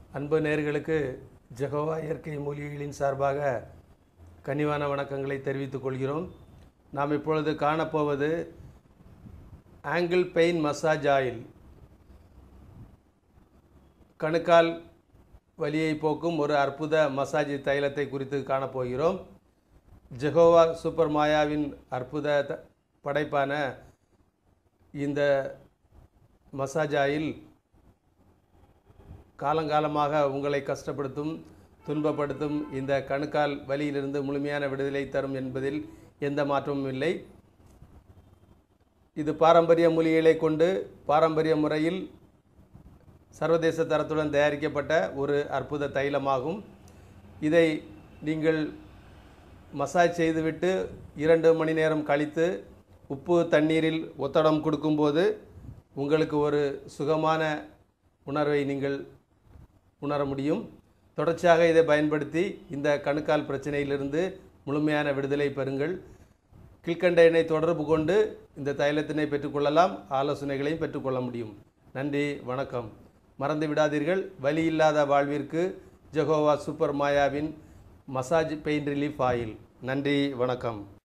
அன்பு நேர்களுக்கு ஜெகோவா இயற்கை மூலிகைகளின் சார்பாக கனிவான வணக்கங்களை தெரிவித்துக் கொள்கிறோம் நாம் இப்பொழுது காணப்போவது ஆங்கிள் பெயின் மசாஜ் ஆயில் கணுக்கால் வலியை போக்கும் ஒரு அற்புத மசாஜ் தைலத்தை குறித்து காணப்போகிறோம் ஜெகோவா சூப்பர் மாயாவின் அற்புத த- படைப்பான இந்த மசாஜ் ஆயில் காலங்காலமாக உங்களை கஷ்டப்படுத்தும் துன்பப்படுத்தும் இந்த கணுக்கால் வலியிலிருந்து முழுமையான விடுதலை தரும் என்பதில் எந்த மாற்றமும் இல்லை இது பாரம்பரிய மூலிகைகளை கொண்டு பாரம்பரிய முறையில் சர்வதேச தரத்துடன் தயாரிக்கப்பட்ட ஒரு அற்புத தைலமாகும் இதை நீங்கள் மசாஜ் செய்துவிட்டு இரண்டு மணி நேரம் கழித்து உப்பு தண்ணீரில் ஒத்தடம் கொடுக்கும்போது உங்களுக்கு ஒரு சுகமான உணர்வை நீங்கள் உணர முடியும் தொடர்ச்சியாக இதை பயன்படுத்தி இந்த கணுக்கால் பிரச்சனையிலிருந்து முழுமையான விடுதலை பெறுங்கள் கீழ்க்கண்ட எண்ணை தொடர்பு கொண்டு இந்த தைலத்தினை பெற்றுக்கொள்ளலாம் ஆலோசனைகளையும் பெற்றுக்கொள்ள முடியும் நன்றி வணக்கம் மறந்து விடாதீர்கள் வலி இல்லாத வாழ்விற்கு ஜெகோவா சூப்பர் மாயாவின் மசாஜ் பெயின் ரிலீஃப் ஆயில் நன்றி வணக்கம்